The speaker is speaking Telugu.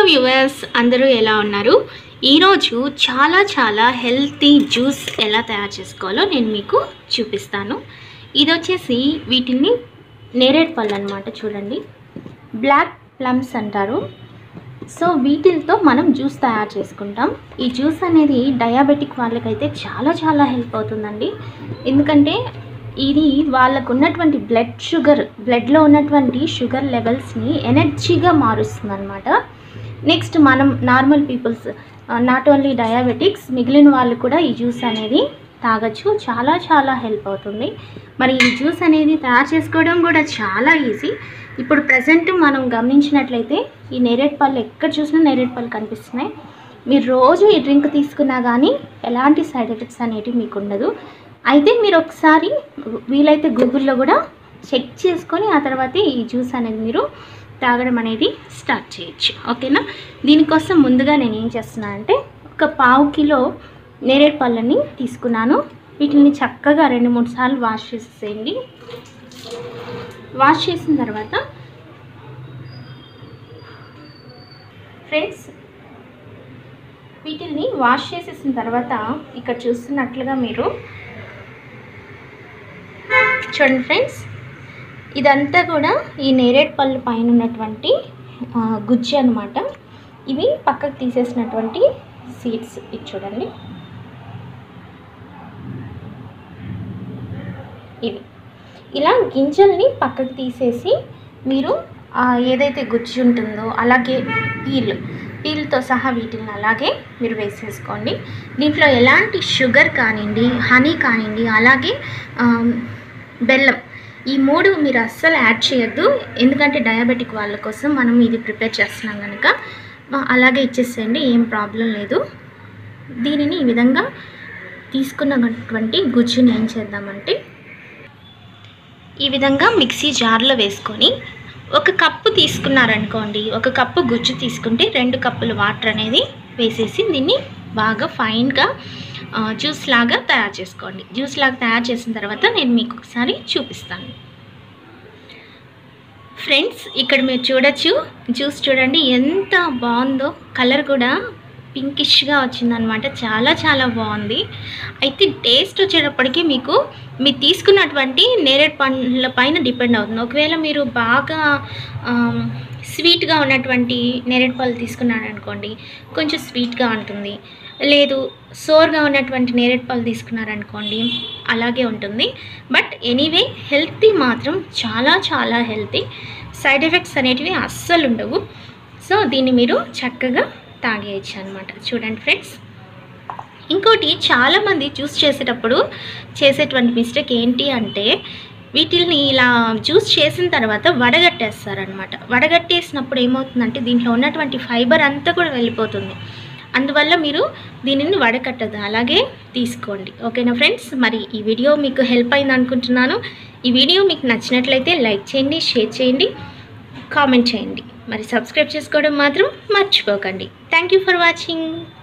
వ్యూవర్స్ అందరూ ఎలా ఉన్నారు ఈరోజు చాలా చాలా హెల్తీ జ్యూస్ ఎలా తయారు చేసుకోవాలో నేను మీకు చూపిస్తాను ఇది వచ్చేసి వీటిని నేరేడు పళ్ళు అనమాట చూడండి బ్లాక్ ప్లమ్స్ అంటారు సో వీటితో మనం జ్యూస్ తయారు చేసుకుంటాం ఈ జ్యూస్ అనేది డయాబెటిక్ వాళ్ళకైతే చాలా చాలా హెల్ప్ అవుతుందండి ఎందుకంటే ఇది వాళ్ళకు ఉన్నటువంటి బ్లడ్ షుగర్ బ్లడ్లో ఉన్నటువంటి షుగర్ లెవెల్స్ని ఎనర్జీగా మారుస్తుంది అనమాట నెక్స్ట్ మనం normal peoples not only diabetics మిగిలిన వాళ్ళు కూడా ఈ జ్యూస్ అనేది తాగొచ్చు చాలా చాలా హెల్ప్ అవుతుంది మరి ఈ జ్యూస్ అనేది తయారు చేసుకోవడం కూడా చాలా ఈజీ ఇప్పుడు ప్రజెంట్ మనం గమనించినట్లయితే ఈ నేరేడు పళ్ళు ఎక్కడ చూసినా నేరేడు పళ్ళు కనిపిస్తున్నాయి మీరు రోజు ఈ డ్రింక్ తీసుకున్నా కానీ ఎలాంటి సైడ్ ఎఫెక్ట్స్ అనేటివి మీకు ఉండదు అయితే మీరు ఒకసారి వీలైతే గూగుల్లో కూడా చెక్ చేసుకొని ఆ తర్వాత ఈ జ్యూస్ అనేది మీరు తాగడం అనేది స్టార్ట్ చేయొచ్చు ఓకేనా దీనికోసం ముందుగా నేను ఏం చేస్తున్నాను అంటే ఒక పావు కిలో నేరేడు పళ్ళని తీసుకున్నాను వీటిని చక్కగా రెండు మూడు సార్లు వాష్ చేసేసేయండి వాష్ చేసిన తర్వాత ఫ్రెండ్స్ వీటిని వాష్ చేసేసిన తర్వాత ఇక్కడ చూస్తున్నట్లుగా మీరు చూడండి ఫ్రెండ్స్ ఇదంతా కూడా ఈ నేరేడు పళ్ళు పైన ఉన్నటువంటి ఆ, గుజ్జు అనమాట ఇవి పక్కకు తీసేసినటువంటి సీడ్స్ ఇది చూడండి ఇవి ఇలా గింజల్ని పక్కకు తీసేసి మీరు ఆ, ఏదైతే గుజ్జు ఉంటుందో అలాగే పీల్ పీల్తో సహా వీటిని అలాగే మీరు వేసేసుకోండి దీంట్లో ఎలాంటి షుగర్ కానివ్వండి హనీ కానివ్వండి అలాగే ఆ, బెల్లం ఈ మూడు మీరు అస్సలు యాడ్ చేయొద్దు ఎందుకంటే డయాబెటిక్ వాళ్ళ కోసం మనం ఇది ప్రిపేర్ చేస్తున్నాం కనుక ఆ, అలాగే ఇచ్చేసేయండి ఏం ప్రాబ్లం లేదు దీనిని ఈ విధంగా తీసుకున్నటువంటి గుజ్జుని ఏం చేద్దామంటే ఈ విధంగా మిక్సీ జార్లో వేసుకొని ఒక కప్పు తీసుకున్నారనుకోండి ఒక కప్పు గుజ్జు తీసుకుంటే రెండు కప్పులు వాటర్ అనేది వేసేసి దీన్ని బాగా ఫైన్గా ఆ, జ్యూస్ లాగా తయారు చేసుకోండి జ్యూస్ లాగా తయారు చేసిన తర్వాత నేను మీకు ఒకసారి చూపిస్తాను ఫ్రెండ్స్ ఇక్కడ మీరు చూడొచ్చు జ్యూస్ చూడండి ఎంత బాగుందో కలర్ కూడా పింకిష్గా వచ్చిందనమాట చాలా చాలా బాగుంది అయితే టేస్ట్ వచ్చేటప్పటికి మీకు మీరు తీసుకున్నటువంటి నేరేడు పండ్ల పైన డిపెండ్ అవుతుంది ఒకవేళ మీరు బాగా ఆమ్, స్వీట్గా ఉన్నటువంటి నేరేడు పళ్ళు తీసుకున్నారనుకోండి కొంచెం స్వీట్గా ఉంటుంది లేదు సోర్గా ఉన్నటువంటి నేరేడు పళ్ళు తీసుకున్నారనుకోండి అలాగే ఉంటుంది బట్ ఎనీవే హెల్తీ మాత్రం చాలా చాలా హెల్తీ సైడ్ ఎఫెక్ట్స్ అనేటివి అస్సలు ఉండవు సో దీన్ని మీరు చక్కగా తాగేయచ్చు అనమాట చూడండి ఫ్రెండ్స్ ఇంకోటి చాలామంది జ్యూస్ చేసేటప్పుడు చేసేటువంటి మిస్టేక్ ఏంటి అంటే వీటిల్ని ఇలా జ్యూస్ చేసిన తర్వాత వడగట్టేస్తారనమాట వడగట్టేసినప్పుడు ఏమవుతుందంటే దీంట్లో ఉన్నటువంటి ఫైబర్ అంతా కూడా వెళ్ళిపోతుంది అందువల్ల మీరు దీనిని వడకట్టదు అలాగే తీసుకోండి ఓకేనా ఫ్రెండ్స్ మరి ఈ వీడియో మీకు హెల్ప్ అయింది అనుకుంటున్నాను ఈ వీడియో మీకు నచ్చినట్లయితే లైక్ చేయండి షేర్ చేయండి కామెంట్ చేయండి మరి సబ్స్క్రైబ్ చేసుకోవడం మాత్రం మర్చిపోకండి థ్యాంక్ యూ ఫర్ వాచింగ్